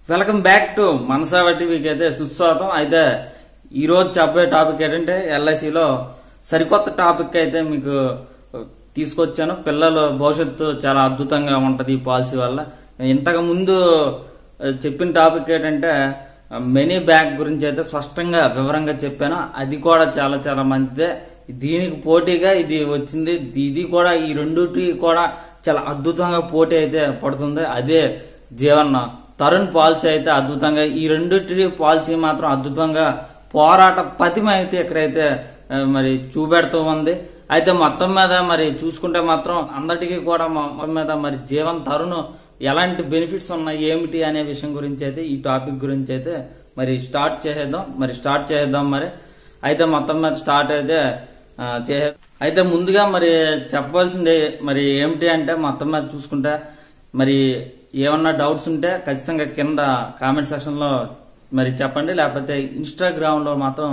welcome back to మనసా టీవీకి అయితే సుస్వాగతం అయితే ఈ రోజు చెప్పే టాపిక్ ఏంటంటే ఎల్ఐసిలో సరికొత్త టాపిక్ అయితే మీకు తీసుకొచ్చాను పిల్లల భవిష్యత్తు చాలా అద్భుతంగా ఉంటది ఈ పాలసీ వల్ల ఇంతకు ముందు ఆ, చెప్పిన టాపిక్ ఏంటంటే మెనీ బ్యాగ్ గురించి అయితే స్పష్టంగా వివరంగా చెప్పాను అది కూడా చాలా చాలా మంచిదే దీనికి పోటీగా ఇది వచ్చింది ఇది కూడా ఈ రెండుటి కూడా చాలా అద్భుతంగా పోటీ అయితే పడుతుంది అదే జీవన్ తరుణ్ పాలసీ అయితే అద్భుతంగా ఈ రెండుటి పాలసీ మాత్రం అద్భుతంగా పోరాట పతిమ అయితే ఇక్కడైతే ఆ, మరి చూపెడుతూ ఉంది అయితే మొత్తం మీద మరి చూసుకుంటే మాత్రం అందరికీ కూడా మొత్తం మీద మరి జీవన్ తరుణ్ ఎలాంటి బెనిఫిట్స్ ఉన్నాయి ఏమిటి అనే విషయం గురించి అయితే ఈ టాపిక్ గురించి అయితే మరి స్టార్ట్ చేసేద్దాం మరి స్టార్ట్ చేద్దాం మరి అయితే మొత్తం మీద స్టార్ట్ అయితే ఆ, చేసే అయితే ముందుగా మరి చెప్పాల్సింది మరి ఏమిటి అంటే మొత్తం మీద చూసుకుంటే మరి ఏమన్నా డౌట్స్ ఉంటే ఖచ్చితంగా కింద కామెంట్ సెక్షన్ లో మరి చెప్పండి లేకపోతే ఇన్స్టాగ్రామ్ లో మాత్రం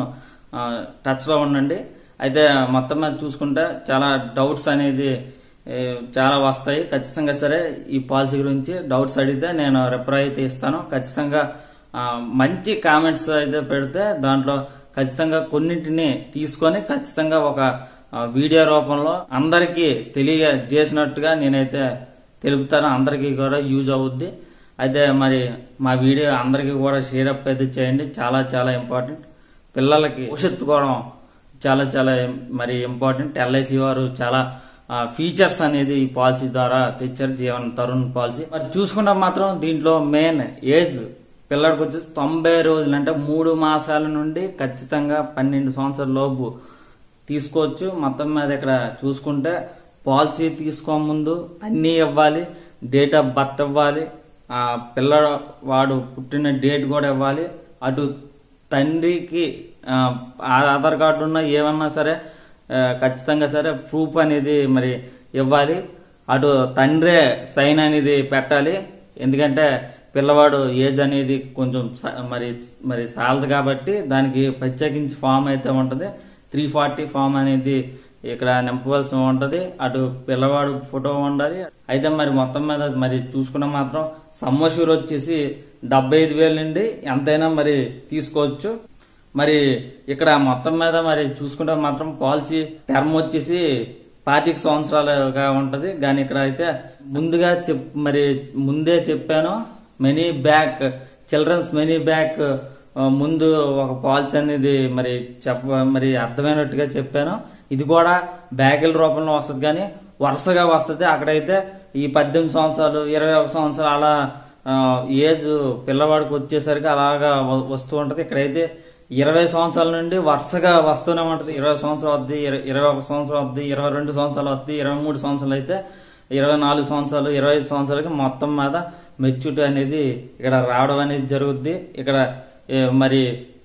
టచ్ లో ఉండండి అయితే మొత్తం మీద చూసుకుంటే చాలా డౌట్స్ అనేది ఏ, చాలా వస్తాయి ఖచ్చితంగా సరే ఈ పాలసీ గురించి డౌట్స్ అడిగితే నేను రిప్లై అయితే ఇస్తాను ఖచ్చితంగా ఆ, మంచి కామెంట్స్ అయితే పెడితే దాంట్లో ఖచ్చితంగా కొన్నింటిని తీసుకొని ఖచ్చితంగా ఒక ఆ, వీడియో రూపంలో అందరికీ తెలియజేసినట్టుగా నేనైతే తెలుపుతాను అందరికీ కూడా యూజ్ అవుద్ది అయితే మరి మా వీడియో అందరికీ కూడా షేర్ అప్ అయితే చేయండి చాలా చాలా ఇంపార్టెంట్ పిల్లలకి భవిష్యత్తు కూడా చాలా చాలా ఇం- మరి ఇంపార్టెంట్ ఎల్ఐసి వారు చాలా ఫీచర్స్ అనేది ఈ పాలసీ ద్వారా తెచ్చారు జీవన్ తరుణ్ పాలసీ మరి చూసుకుంటే మాత్రం దీంట్లో మెయిన్ ఏజ్ పిల్లడికి వచ్చేసి తొంభై రోజులు అంటే మూడు మాసాల నుండి ఖచ్చితంగా పన్నెండు సంవత్సరాల లోపు తీసుకోవచ్చు మొత్తం మీద ఇక్కడ చూసుకుంటే పాలసీ తీసుకో ముందు అన్నీ ఇవ్వాలి డేట్ ఆఫ్ బర్త్ ఇవ్వాలి ఆ పిల్లవాడు పుట్టిన డేట్ కూడా ఇవ్వాలి అటు తండ్రికి ఆ, ఆధార్ కార్డు ఉన్నా ఏమన్నా సరే ఆ, ఖచ్చితంగా సరే ప్రూఫ్ అనేది మరి ఇవ్వాలి అటు తండ్రే సైన్ అనేది పెట్టాలి ఎందుకంటే పిల్లవాడు ఏజ్ అనేది కొంచెం స- మరి మరి సాలదు కాబట్టి దానికి ప్రత్యేకించి ఫామ్ అయితే ఉంటది త్రీ ఫార్టీ ఫామ్ అనేది ఇక్కడ నింపవలసి ఉంటది అటు పిల్లవాడు ఫోటో ఉండాలి అయితే మరి మొత్తం మీద మరి చూసుకున్న మాత్రం సమ్మషూర్ వచ్చేసి డెబ్బై ఐదు వేల నుండి ఎంతైనా మరి తీసుకోవచ్చు మరి ఇక్కడ మొత్తం మీద మరి చూసుకుంటే మాత్రం పాలసీ టర్మ్ వచ్చేసి పాతిక సంవత్సరాలుగా ఉంటది కానీ ఇక్కడ అయితే ముందుగా చెప్ మరి ముందే చెప్పాను money back children's money back ఆ, ముందు ఒక పాలసీ అనేది మరి చెప్ప మరి అర్థమైనట్టుగా చెప్పాను ఇది కూడా బ్యాగుల రూపంలో వస్తుంది కానీ వరుసగా వస్తుంది అక్కడైతే ఈ పద్దెనిమిది సంవత్సరాలు ఇరవై ఒక సంవత్సరాలు అలా ఆ, ఏజ్ పిల్లవాడికి వచ్చేసరికి అలాగా వ- వస్తూ ఉంటది ఇక్కడైతే ఇరవై సంవత్సరాల నుండి వరుసగా వస్తూనే ఉంటది ఇరవై సంవత్సరాలు వద్ది ఇరవై ఒక సంవత్సరం వద్ది ఇరవై రెండు సంవత్సరాలు వద్ది ఇరవై మూడు సంవత్సరాలు అయితే ఇరవై నాలుగు సంవత్సరాలు ఇరవై ఐదు సంవత్సరాలకి మొత్తం మీద మెచ్యూరిటీ అనేది ఇక్కడ రావడం అనేది జరుగుద్ది ఇక్కడ ఏ, మరి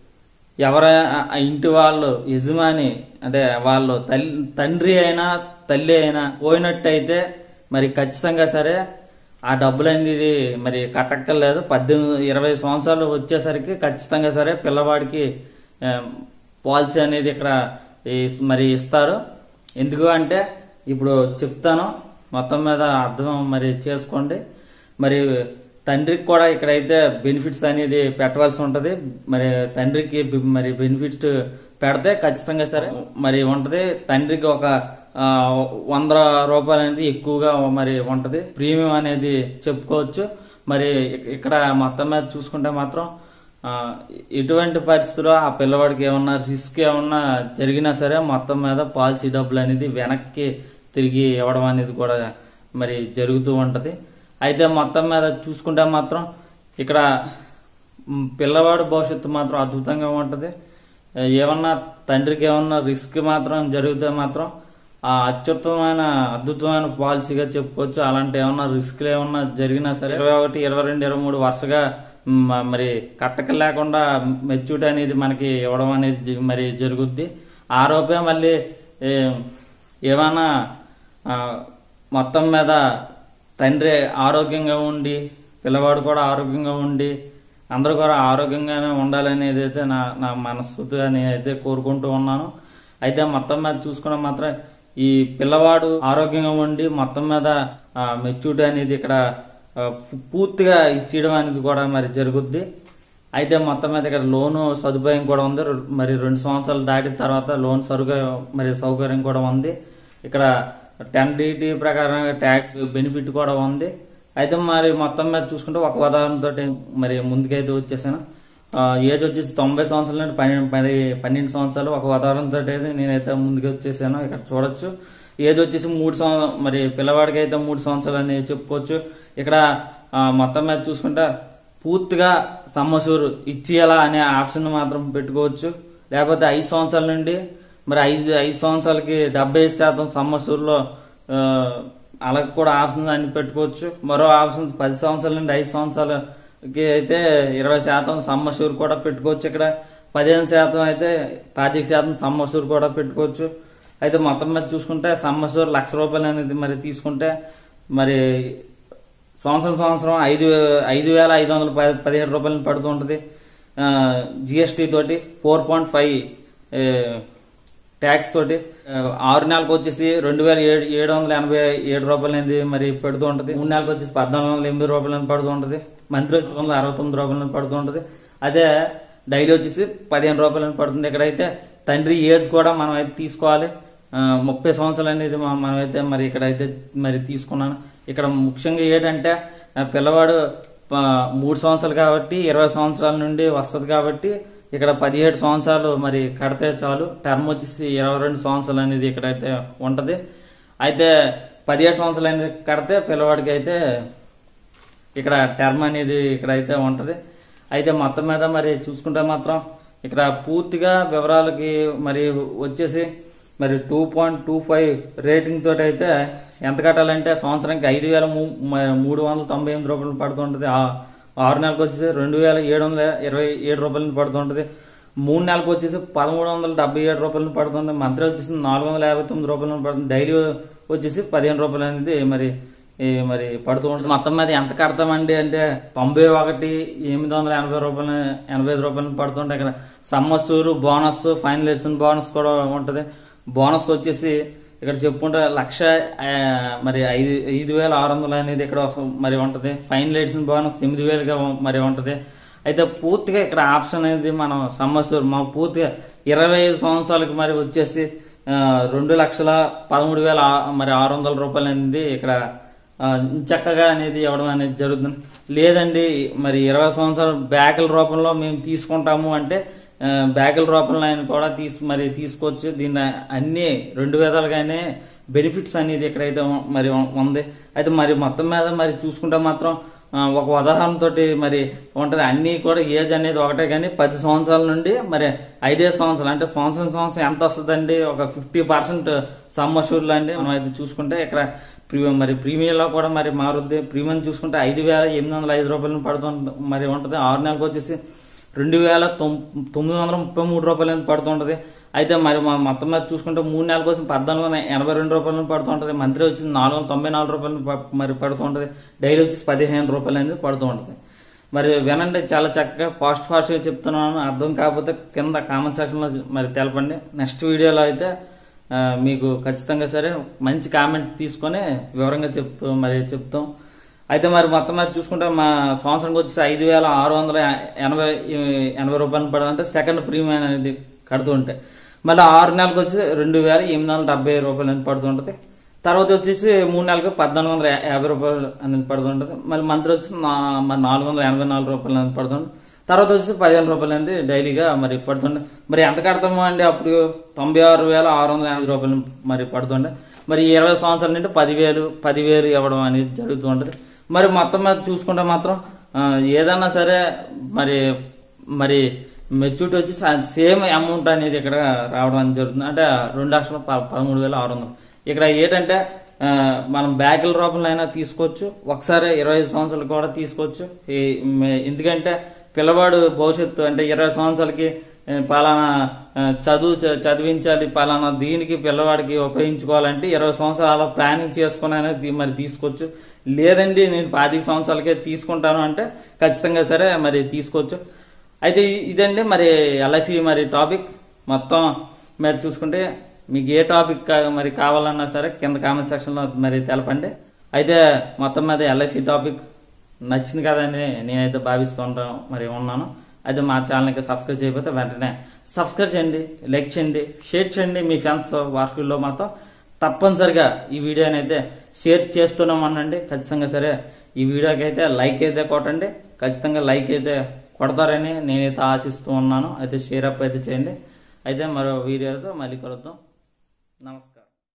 ఎవర ఆ ఇంటి వాళ్ళు యజమాని అంటే వాళ్ళు తల్లి తండ్రి అయినా తల్లి అయినా పోయినట్టయితే మరి ఖచ్చితంగా సరే ఆ డబ్బులు అనేది మరి కట్టక్కర్లేదు పద్దెనిమిది ఇరవై సంవత్సరాలు వచ్చేసరికి ఖచ్చితంగా సరే పిల్లవాడికి ఆ, పాలసీ అనేది ఇక్కడ ఇస్- మరి ఇస్తారు ఎందుకు అంటే ఇప్పుడు చెప్తాను మొత్తం మీద అర్థం మరి చేసుకోండి మరి తండ్రికి కూడా ఇక్కడైతే బెనిఫిట్స్ అనేది పెట్టవలసి ఉంటది మరి తండ్రికి బి- మరి బెనిఫిట్ పెడితే ఖచ్చితంగా సరే మరి ఉంటది తండ్రికి ఒక ఆ, వంద రూపాయలు అనేది ఎక్కువగా మరి ఉంటది ప్రీమియం అనేది చెప్పుకోవచ్చు మరి ఇక్- ఇక్కడ మొత్తం మీద చూసుకుంటే మాత్రం ఆ, ఎటువంటి పరిస్థితుల్లో ఆ పిల్లవాడికి ఏమన్నా రిస్క్ ఏమన్నా జరిగినా సరే మొత్తం మీద పాలసీ డబ్బులు అనేది వెనక్కి తిరిగి ఇవ్వడం అనేది కూడా మరి జరుగుతూ ఉంటది అయితే మొత్తం మీద చూసుకుంటే మాత్రం ఇక్కడ మ్, పిల్లవాడి భవిష్యత్తు మాత్రం అద్భుతంగా ఉంటది ఏమన్నా తండ్రికి ఏమన్నా రిస్క్ మాత్రం జరిగితే మాత్రం ఆ అత్యుత్తమైన అద్భుతమైన పాలసీగా చెప్పుకోవచ్చు అలాంటి ఏమన్నా రిస్క్లు ఏమన్నా జరిగినా సరే ఇరవై ఒకటి ఇరవై రెండు ఇరవై మూడు వరుసగా మ- మరి కట్టక లేకుండా మెచ్యూరిటీ అనేది మనకి ఇవ్వడం అనేది జ- మరి జరుగుద్ది ఆ రూపే మళ్ళీ ఏ, ఏమైనా ఆ, మొత్తం మీద తండ్రి ఆరోగ్యంగా ఉండి పిల్లవాడు కూడా ఆరోగ్యంగా ఉండి అందరూ కూడా ఆరోగ్యంగానే ఉండాలనేది అయితే నా నా మనస్ఫూర్తిగా నేనైతే కోరుకుంటూ ఉన్నాను అయితే మొత్తం మీద చూసుకున్న మాత్రం ఈ పిల్లవాడు ఆరోగ్యంగా ఉండి మొత్తం మీద మెచ్యూరిటీ అనేది ఇక్కడ ఆ, పు- పూర్తిగా ఇచ్చేయడం అనేది కూడా మరి జరుగుద్ది అయితే మొత్తం మీద ఇక్కడ లోను సదుపాయం కూడా ఉంది రె- మరి రెండు సంవత్సరాలు దాటిన తర్వాత లోన్ సరుగా మరి సౌకర్యం కూడా ఉంది ఇక్కడ టెన్ డిటి ప్రకారం ట్యాక్స్ బెనిఫిట్ కూడా ఉంది అయితే మరి మొత్తం మీద చూసుకుంటే ఒక ఉదాహరణతో మరి ముందుకైతే వచ్చేసాను ఆ, ఏజ్ వచ్చేసి తొంభై సంవత్సరాల నుండి పన్నెండు పది పన్నెండు సంవత్సరాలు ఒక ఉదాహరణతో అయితే నేనైతే ముందుకు వచ్చేసాను ఇక్కడ చూడొచ్చు ఏజ్ వచ్చేసి మూడు సంవత్సరం మరి పిల్లవాడికి అయితే మూడు సంవత్సరాలు అని చెప్పుకోవచ్చు ఇక్కడ ఆ, మొత్తం మీద చూసుకుంటే పూర్తిగా సమ్మసూరు ఇచ్చేయాలా అనే ఆప్షన్ మాత్రం పెట్టుకోవచ్చు లేకపోతే ఐదు సంవత్సరాల నుండి మరి ఐదు ఐదు సంవత్సరాలకి డెబ్బై శాతం సమ్మసూరులో ఆ, అలా కూడా ఆప్షన్ అన్ని పెట్టుకోవచ్చు మరో ఆప్షన్ పది సంవత్సరాల నుండి ఐదు సంవత్సరాలకి అయితే ఇరవై శాతం సమ్మసూరు కూడా పెట్టుకోవచ్చు ఇక్కడ పదిహేను శాతం అయితే పాతిక శాతం సమ్మసూరు కూడా పెట్టుకోవచ్చు అయితే మొత్తం మీద చూసుకుంటే సమ్మసూరు లక్ష రూపాయలు అనేది మరి తీసుకుంటే మరి సంవత్సరం సంవత్సరం ఐదు ఐదు వేల ఐదు వందల పది- పదిహేడు రూపాయలు పడుతూ ఉంటుంది జిఎస్టీ తోటి ఫోర్ పాయింట్ ఫైవ్ ట్యాక్స్ తోటి ఆ, ఆరు నెలలకు వచ్చేసి రెండు వేల ఏడు ఏడు వందల ఎనభై ఏడు రూపాయలు అనేది మరి పెడుతూ ఉంటది మూడు నెలలకు వచ్చేసి పద్నాలుగు వందల ఎనిమిది రూపాయలు అనేది పడుతూ ఉంటది మంత్లీ వచ్చి వందల అరవై తొమ్మిది రూపాయలు అనేది పడుతూ ఉంటది అదే డైలీ వచ్చేసి పదిహేను రూపాయలు అనేది పడుతుంది ఇక్కడైతే తండ్రి ఏజ్ కూడా మనం అయితే తీసుకోవాలి ఆ, ముప్పై సంవత్సరాలు అనేది మనం మనమైతే మరి ఇక్కడైతే మరి తీసుకున్నాను ఇక్కడ ముఖ్యంగా ఏంటంటే ఆ, పిల్లవాడు ఆ, మూడు సంవత్సరాలు కాబట్టి ఇరవై సంవత్సరాల నుండి వస్తుంది కాబట్టి ఇక్కడ పదిహేడు సంవత్సరాలు మరి కడితే చాలు టర్మ్ వచ్చేసి ఇరవై రెండు సంవత్సరాలు అనేది ఇక్కడైతే ఉంటది అయితే పదిహేడు సంవత్సరాలు అనేది కడితే పిల్లవాడికి అయితే ఇక్కడ టర్మ్ అనేది ఇక్కడ అయితే ఉంటది అయితే మొత్తం మీద మరి చూసుకుంటే మాత్రం ఇక్కడ పూర్తిగా వివరాలకి మరి వచ్చేసి మరి two point two five rating తోటి అయితే ఎంత కట్టాలంటే సంవత్సరానికి ఐదు వేల మూ- మ- మూడు వందల తొంభై ఎనిమిది రూపాయలు పడుతుంటది ఆ- ఆరు నెలలకు వచ్చేసి రెండు వేల ఏడు వందల ఇరవై ఏడు రూపాయలు పడుతుంటది మూడు నెలలకు వచ్చేసి పదమూడు వందల డెబ్బై ఏడు రూపాయలు పడుతుంది మంత్లీ వచ్చేసి నాలుగు వందల యాభై తొమ్మిది రూపాయలు పడుతుంది డైలీ వచ్చేసి పదిహేను రూపాయలు అనేది మరి ఈ మరి పడుతూ ఉంటుంది మొత్తం మీద ఎంత కడతామండి అంటే తొంభై ఒకటి ఎనిమిది వందల ఎనభై రూపాయలు ఎనభై ఐదు రూపాయలు పడుతుంటాయి ఇక్కడ sum assured bonus final addition bonus కూడా ఉంటది బోనస్ వచ్చేసి ఇక్కడ చెప్పుకుంటే లక్ష ఆ, మరి ఐదు ఐదు వేల ఆరు వందలు అనేది ఇక్కడ ఒక- మరి ఉంటది ఫైనల్ ఎడిషన్ బోనస్ ఎనిమిది వేలుగా మరి ఉంటది అయితే పూర్తిగా ఇక్కడ ఆప్షన్ అనేది మనం సమస్య మా పూర్తిగా ఇరవై ఐదు సంవత్సరాలకి మరి వచ్చేసి ఆ, రెండు లక్షల పదమూడు వేల ఆ- మరి ఆరు వందల రూపాయలు అనేది ఇక్కడ ఆ, చక్కగా అనేది ఇవ్వడం అనేది జరుగుతుంది లేదండి మరి ఇరవై సంవత్సరాల బ్యాగుల రూపంలో మేము తీసుకుంటాము అంటే ఆ, బ్యాగుల రూపంలో ఆయన కూడా తీసు మరి తీసుకోవచ్చు దీన్ని అన్ని రెండు విధాలుగానే బెనిఫిట్స్ అనేది ఇక్కడైతే ఉ- మరి ఉ- ఉంది అయితే మరి మొత్తం మీద మరి చూసుకుంటే మాత్రం ఆ, ఒక ఉదాహరణతోటి మరి ఉంటది అన్ని కూడా ఏజ్ అనేది ఒకటే కానీ పది సంవత్సరాల నుండి మరి ఐదే సంవత్సరాలు అంటే సంవత్సరం సంవత్సరం ఎంత వస్తుందండి ఒక ఫిఫ్టీ పర్సెంట్ సమ్మషూర్లు అండి మనం అయితే చూసుకుంటే ఇక్కడ ప్రీ- మరి ప్రీమియంలో కూడా మరి మారుద్ది ప్రీమియం చూసుకుంటే ఐదు వేల ఎనిమిది వందల ఐదు రూపాయలు పడుతుంది మరి ఉంటది ఆరు నెలలకు వచ్చేసి రెండు వేల తొమ్- తొమ్మిది వందల ముప్పై మూడు రూపాయలు అనేది పడుతుంటది అయితే మరి మా మొత్తం మీద చూసుకుంటే మూడు నెలల కోసం పద్నాలుగు వందల ఎనభై రెండు రూపాయలు పడుతుంటది మంత్లీ వచ్చి నాలుగు వందల తొంభై నాలుగు రూపాయలు ప- మరి పడుతుంటది డైలీ వచ్చేసి పదిహేను రూపాయలు అనేది పడుతూ ఉంటది మరి వినండి చాలా చక్కగా ఫాస్ట్ ఫాస్ట్ గా చెప్తున్నాను అర్థం కాకపోతే కింద కామెంట్ సెక్షన్ లో మరి తెలపండి నెక్స్ట్ వీడియోలో అయితే ఆ, మీకు ఖచ్చితంగా సరే మంచి కామెంట్ తీసుకొని వివరంగా చెప్తూ మరి చెప్తాం అయితే మరి మొత్తం మీద చూసుకుంటే మా సంవత్సరానికి వచ్చేసి ఐదు వేల ఆరు వందల ఎనభై ఎనభై రూపాయలు పడదంటే సెకండ్ ప్రీమియం అనేది కడుతూ ఉంటాయి మళ్ళీ ఆరు నెలలకు వచ్చి రెండు వేల ఎనిమిది వందల డెబ్బై రూపాయలు అనేది పడుతూ ఉంటుంది తర్వాత వచ్చేసి మూడు నెలలకు పద్నాలుగు వందల యా- యాభై రూపాయలు అనేది పడుతూ ఉంటుంది మళ్ళీ మంత్లీ వచ్చి నా- మరి నాలుగు వందల ఎనభై నాలుగు రూపాయలు అనేది పడుతుంది తర్వాత వచ్చేసి పదిహేను రూపాయలు అనేది డైలీగా మరి పడుతుండే మరి ఎంత కడతాము అండి అప్పుడు తొంభై ఆరు వేల ఆరు వందల ఎనభై రూపాయలు మరి పడుతుండే మరి ఇరవై సంవత్సరాల నుండి పదివేలు పదివేలు ఇవ్వడం అనేది జరుగుతూ ఉంటుంది మరి మొత్తం మీద చూసుకుంటే మాత్రం ఆ, ఏదన్నా సరే మరి మరి మెచ్యూరిటీ వచ్చి సేమ్ అమౌంట్ అనేది ఇక్కడ రావడం అనేది జరుగుతుంది అంటే రెండు లక్షల ప- పదమూడు వేల ఆరు వందలు ఇక్కడ ఏంటంటే ఆ, మనం బ్యాగుల రూపంలో అయినా తీసుకోవచ్చు ఒకసారి ఇరవై ఐదు సంవత్సరాలు కూడా తీసుకోవచ్చు ఈ- మే- ఎందుకంటే పిల్లవాడు భవిష్యత్తు అంటే ఇరవై సంవత్సరాలకి ఆ, పలానా ఆ, చదువు చ- చదివించాలి పలానా దీనికి పిల్లవాడికి ఉపయోగించుకోవాలంటే ఇరవై సంవత్సరాల ప్లానింగ్ చేసుకుని అనేది తీ- మరి తీసుకోవచ్చు లేదండి నేను పాతిక సంవత్సరాలకే తీసుకుంటాను అంటే ఖచ్చితంగా సరే మరి తీసుకోవచ్చు అయితే ఇ- ఇదండి మరి ఎల్ఐసి మరి టాపిక్ మొత్తం మీరు చూసుకుంటే మీకు ఏ టాపిక్ కా- మరి కావాలన్నా సరే కింద కామెంట్ సెక్షన్ లో మరి తెలపండి అయితే మొత్తం మీద ఎల్ఐసి టాపిక్ నచ్చింది కదని నేనైతే భావిస్తూ ఉంటాను మరి ఉన్నాను అయితే మా ఛానల్కి సబ్స్క్రైబ్ చేయకపోతే వెంటనే సబ్స్క్రైబ్ చేయండి లైక్ చేయండి షేర్ చేయండి మీ ఫ్రెండ్స్ వార్కుల్లో మాతో తప్పనిసరిగా ఈ వీడియోని అయితే షేర్ చేస్తున్నామనండి ఖచ్చితంగా సరే ఈ వీడియోకి అయితే లైక్ అయితే కొట్టండి ఖచ్చితంగా లైక్ అయితే కొడతారని నేనైతే ఆశిస్తూ ఉన్నాను అయితే షేర్ అప్ అయితే చేయండి అయితే మరో వీడియోతో మళ్ళీ కలుద్దాం నమస్కారం